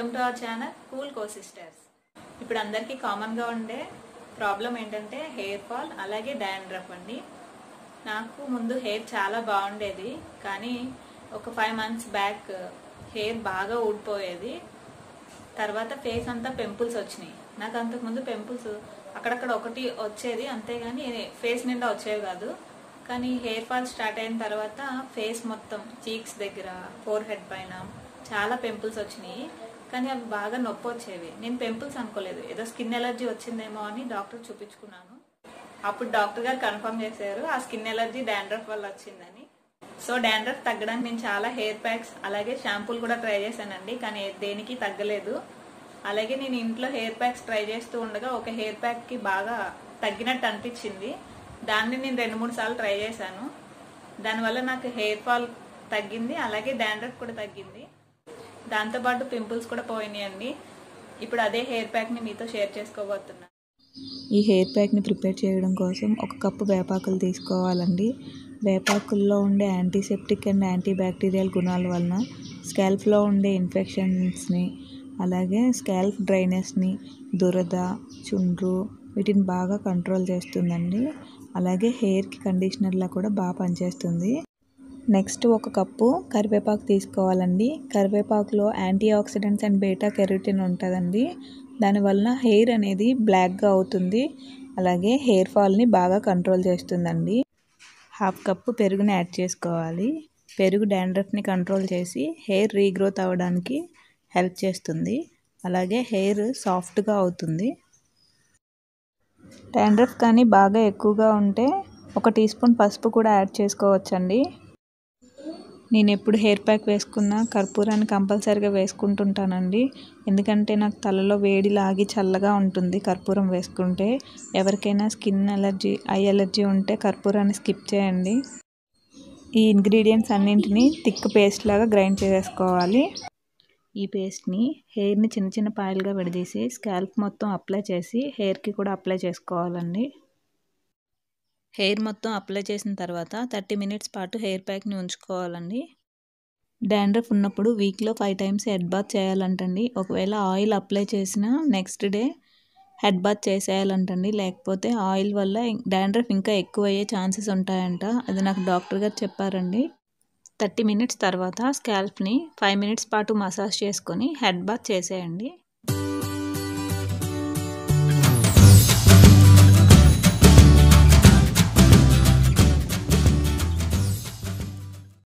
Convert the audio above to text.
welcome to our channel cool co sisters ఇప్పుడు అందరికీ కామన్గా ఉండే ప్రాబ్లం ఏంటంటే హెయిర్ ఫాల్ అలాగే డాండ్రఫ్ అండి నాకు ముందు హెయిర్ చాలా బాగుండేది కానీ ఒక ఫైవ్ మంత్స్ బ్యాక్ హెయిర్ బాగా ఊడిపోయేది తర్వాత ఫేస్ అంతా పెంపుల్స్ వచ్చినాయి నాకు అంతకుముందు పెంపుల్స్ అక్కడక్కడ ఒకటి వచ్చేది అంతేగాని ఫేస్ నిండా వచ్చేవి కాదు కానీ హెయిర్ ఫాల్ స్టార్ట్ అయిన తర్వాత ఫేస్ మొత్తం చీక్స్ దగ్గర ఫోర్ హెడ్ పైన చాలా పెంపుల్స్ వచ్చినాయి కానీ అవి బాగా నొప్పి వచ్చేవి నేను పెంపుల్స్ అనుకోలేదు ఏదో స్కిన్ ఎలర్జీ వచ్చిందేమో అని డాక్టర్ చూపించుకున్నాను అప్పుడు డాక్టర్ గారు కన్ఫర్మ్ చేశారు ఆ స్కిన్ ఎలర్జీ డాండ్రఫ్ వల్ల వచ్చిందని సో డాండ్రఫ్ తగ్గడానికి నేను చాలా హెయిర్ ప్యాక్స్ అలాగే షాంపూలు కూడా ట్రై చేశానండి కానీ దేనికి తగ్గలేదు అలాగే నేను ఇంట్లో హెయిర్ ప్యాక్స్ ట్రై చేస్తూ ఉండగా ఒక హెయిర్ ప్యాక్కి బాగా తగ్గినట్టు అనిపించింది దాన్ని నేను రెండు మూడు సార్లు ట్రై చేశాను దానివల్ల నాకు హెయిర్ ఫాల్ తగ్గింది అలాగే డాండ్రఫ్ కూడా తగ్గింది దాంతోపాటు పింపుల్స్ కూడా పోయినాయండి ఇప్పుడు అదే హెయిర్ ప్యాక్ని మీతో షేర్ చేసుకోబోతున్నాను ఈ హెయిర్ ప్యాక్ని ప్రిపేర్ చేయడం కోసం ఒక కప్పు వేపాకులు తీసుకోవాలండి వేపాకుల్లో ఉండే యాంటీసెప్టిక్ అండ్ యాంటీ బ్యాక్టీరియల్ గుణాల వలన స్కాల్ఫ్లో ఉండే ఇన్ఫెక్షన్స్ని అలాగే స్కాల్ఫ్ డ్రైనెస్ని దురద చుండ్రు వీటిని బాగా కంట్రోల్ చేస్తుందండి అలాగే హెయిర్కి కండిషనర్లా కూడా బాగా పనిచేస్తుంది నెక్స్ట్ ఒక కప్పు కరివేపాకు తీసుకోవాలండి కరివేపాకులో antioxidants and beta carotene ఉంటుందండి దానివలన హెయిర్ అనేది బ్లాక్గా అవుతుంది అలాగే హెయిర్ ఫాల్ని బాగా కంట్రోల్ చేస్తుందండి హాఫ్ కప్పు పెరుగుని యాడ్ చేసుకోవాలి పెరుగు డాండ్రఫ్ని కంట్రోల్ చేసి హెయిర్ రీగ్రోత్ అవ్వడానికి హెల్ప్ చేస్తుంది అలాగే హెయిర్ సాఫ్ట్గా అవుతుంది డాండ్రఫ్ కానీ బాగా ఎక్కువగా ఉంటే ఒక టీ స్పూన్ పసుపు కూడా యాడ్ చేసుకోవచ్చండి నేను ఎప్పుడు హెయిర్ ప్యాక్ వేసుకున్నా కర్పూరాన్ని కంపల్సరీగా వేసుకుంటుంటానండి ఎందుకంటే నాకు తలలో వేడి లాగి చల్లగా ఉంటుంది కర్పూరం వేసుకుంటే ఎవరికైనా స్కిన్ అలర్జీ ఐ అలర్జీ ఉంటే కర్పూరాన్ని స్కిప్ చేయండి ఈ ఇంగ్రీడియంట్స్ అన్నింటినీ థిక్ పేస్ట్ లాగా గ్రైండ్ చేసేసుకోవాలి ఈ పేస్ట్ని హెయిర్ని చిన్న చిన్న పాయలుగా విడదీసి స్కాల్ప్ మొత్తం అప్లై చేసి హెయిర్కి కూడా అప్లై చేసుకోవాలండి హెయిర్ మొత్తం అప్లై చేసిన తర్వాత థర్టీ మినిట్స్ పాటు హెయిర్ ప్యాక్ని ఉంచుకోవాలండి డాండ్రఫ్ ఉన్నప్పుడు వీక్లో ఫైవ్ టైమ్స్ హెడ్ బాత్ చేయాలంటండి ఒకవేళ ఆయిల్ అప్లై చేసిన నెక్స్ట్ డే హెడ్ బాత్ చేసేయాలంటండి లేకపోతే ఆయిల్ వల్ల డాండ్రఫ్ ఇంకా ఎక్కువ అయ్యే ఛాన్సెస్ ఉంటాయంట అది నాకు డాక్టర్ గారు చెప్పారండి థర్టీ మినిట్స్ తర్వాత స్కాల్ప్ని ఫైవ్ మినిట్స్ పాటు మసాజ్ చేసుకొని హెడ్ బాత్ చేసేయండి